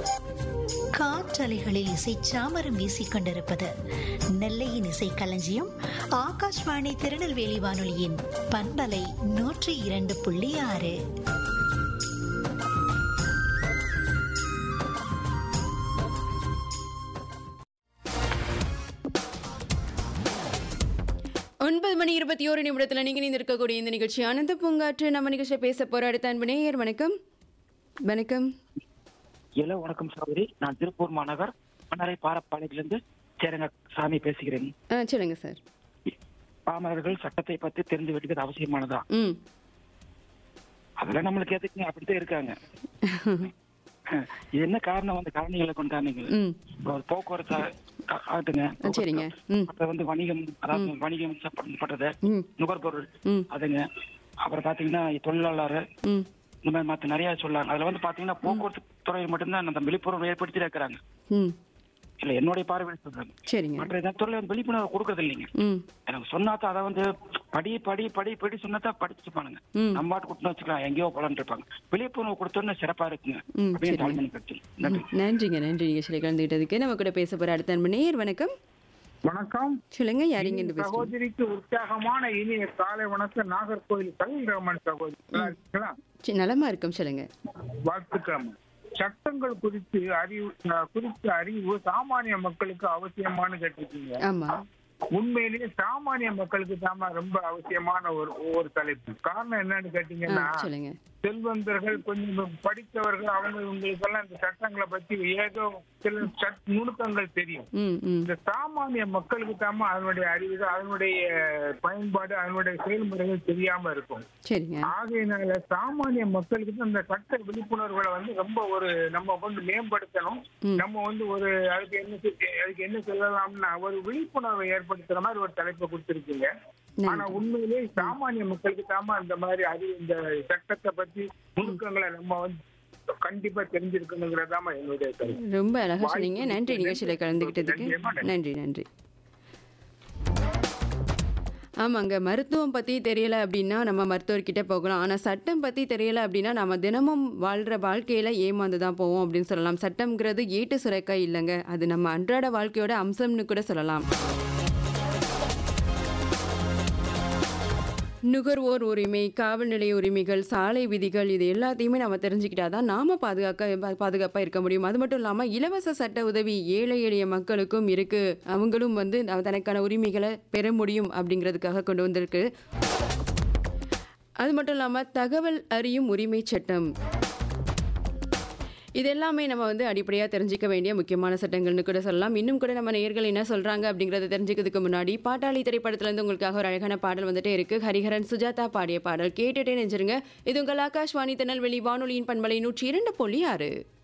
காற்றலைகளில் இசை சாமரம் வீசிக் கொண்டிருப்பது நெல்லையின் இசை களஞ்சியம் ஆகாஷ்வாணி திருநெல்வேலி வானொலியின் பண்பலை நூற்றி இரண்டு புள்ளி ஆறு ஒன்பது மணி இருபத்தி ஓரு நிமிடத்துல நீங்க நீங்க இருக்கக்கூடிய இந்த நிகழ்ச்சி ஆனந்த பூங்காற்று நம்ம நிகழ்ச்சியை பேச போற அடுத்த அன்பு நேயர் வணக்கம் வணக்கம் ஹலோ வணக்கம் சகோதரி நான் திருப்பூர் மாநகர் மன்னரை பாரப்பாளையிலிருந்து சேரங்க சாமி பேசுகிறேன் ஆ சொல்லுங்க சார் பாமரர்கள் சட்டத்தை பத்தி தெரிந்து வைக்கிறது அவசியமானதா ம் அதெல்லாம் நம்மளுக்கு எதுக்குங்க அப்படித்தான் இருக்காங்க இது என்ன காரணம் வந்து காரணிகளை கொண்டாடுங்க ம் ஒரு போக்குவரத்து ஆ- ஆட்டுங்க ஆ, சரிங்க ம் அப்புறம் வந்து வணிகம் அதாவது வணிகம் சம்பந்தப்பட்டது ம் நுகர்பொருள் ம் அதுங்க அப்புறம் பாத்தீங்கன்னா தொழிலாளர் ம் இந்த மாதிரி மத்த நிறைய சொல்லாங்க அதுல வந்து பாத்தீங்கன்னா போக்குவரத்து துறையில் மட்டும்தான் அந்த விழிப்புணர்வு ஏற்படுத்தி இருக்கிறாங்க ம் இல்ல என்னுடைய பார்வையில் சொல்றாங்க சரிங்க மற்ற எந்த துறையில வந்து விழிப்புணர்வு கொடுக்கறது இல்லைங்க ம் எனக்கு சொன்னாதான் அதை வந்து படி படி படி படி சொன்னாதான் படிச்சுப்பானுங்க ம் நம்ம பாட்டு கொடுத்து வச்சுக்கலாம் எங்கேயோ போலான்னு இருப்பாங்க விழிப்புணர்வு கொடுத்தோன்னு சிறப்பா இருக்குங்க ம், அப்படின்னு சரிங்க. தாழ்மணி கட்சி நன்றி நன்றிங்க நன்றி நிகழ்ச்சியில் கலந்துக்கிட்டதுக்கு நம்ம கூட பேச போற அடுத்த அன்பு நேயர் வணக்கம் வணக்கம் சொல்லுங்க யாரிங்க இருந்து பேசுறீங்க சகோதரிக்கு உற்சாகமான இனிய காலை வணக்கம் நாகர்கோவில் கலில் ரமன் சகோதரி நல்லா இருக்கீங்களா? சரி, நலமா இருக்கும் சொல்லுங்க வாழ்த்துக்கள் சட்டங்கள் குறித்து அறிவு அஹ், குறித்த அறிவு சாமானிய மக்களுக்கு அவசியமானு கேட்டிருக்கீங்க ஆமா உண்மையிலேயே சாமானிய மக்களுக்கு தாமா ரொம்ப அவசியமான ஒரு ஒரு தலைப்பு காரணம் என்னன்னு ஆ கேட்டீங்கன்னா சொல்லுங்க செல்வந்தர்கள் கொஞ்சம் படித்தவர்கள் அவங்க இவங்களுக்கெல்லாம் இந்த சட்டங்களை பத்தி ஏதோ சில சட் நுணுக்கங்கள் தெரியும் ம் ம் இந்த சாமானிய மக்களுக்கு தாமா அதனுடைய அறிவு அதனுடைய பயன்பாடு அதனுடைய செயல்முறைகள் தெரியாம இருக்கும் சரிங்க ஆகையினால சாமானிய மக்களுக்கு தான் இந்த சட்ட விழிப்புணர்வுகளை வந்து ரொம்ப ஒரு நம்ம வந்து மேம்படுத்தணும் ம். நம்ம வந்து ஒரு அதுக்கு என்ன செய்- அதுக்கு என்ன சொல்லலாம்னா ஒரு விழிப்புணர்வை ஏற்படுத்துற மாதிரி ஒரு தலைப்பை கொடுத்திருக்கீங்க நன்றி. ஆனா உண்மையிலே சாமானிய மக்களுக்கு தாமா இந்த மாதிரி அறிவு இந்த சட்டத்தை பத்தி நுணுக்கங்களை நம்ம வந்து கண்டிப்பா தெரிஞ்சிருக்கணுங்கிறதாமா என்னுடைய கருத்து ரொம்ப அழகா சொன்னீங்க நன்றி நிகழ்ச்சியில் கலந்துக்கிட்டதுக்கு நன்றிம்மா, நன்றி. நன்றி நன்றி ஆமாங்க மருத்துவம் பற்றி தெரியல அப்படின்னா நம்ம மருத்துவர்கிட்ட போகலாம் ஆனால் சட்டம் பற்றி தெரியல அப்படின்னா நம்ம தினமும் வாழ்கிற வாழ்க்கையில் ஏமாந்து தான் போவோம் அப்படின்னு சொல்லலாம் சட்டம்ங்கிறது ஏட்டு சுரைக்காய் இல்லைங்க அது நம்ம அன்றாட வாழ்க்கையோட அம்சம்னு கூட சொல்லலாம் நுகர்வோர் உரிமை காவல் நிலைய உரிமைகள் சாலை விதிகள் இது எல்லாத்தையுமே நம்ம தெரிஞ்சுக்கிட்டா தான் நாம பாதுகாக்க பாதுகாப்பாக இருக்க முடியும் அது மட்டும் இல்லாமல் இலவச சட்ட உதவி ஏழை எளிய மக்களுக்கும் இருக்கு அவங்களும் வந்து தனக்கான உரிமைகளை பெற முடியும் அப்படிங்கிறதுக்காக கொண்டு வந்திருக்கு அது மட்டும் இல்லாமல் தகவல் அறியும் உரிமை சட்டம் இது எல்லாமே நம்ம வந்து அடிப்படையாக தெரிஞ்சிக்க வேண்டிய முக்கியமான சட்டங்கள்னு கூட சொல்லலாம் இன்னும் கூட நம்ம நேயர்கள் என்ன சொல்றாங்க அப்படிங்கறத தெரிஞ்சுக்கிறதுக்கு முன்னாடி பாட்டாளி திரைப்படத்துல இருந்து உங்களுக்காக ஒரு அழகான பாடல் வந்துட்டே இருக்கு ஹரிஹரன் சுஜாதா பாடிய பாடல் கேட்டுட்டே நெஞ்சிருங்க இது உங்கள் ஆகாஷ்வாணி திருநெல்வேலி வானொலியின் பண்பலை நூற்றி இரண்டு புள்ளி ஆறு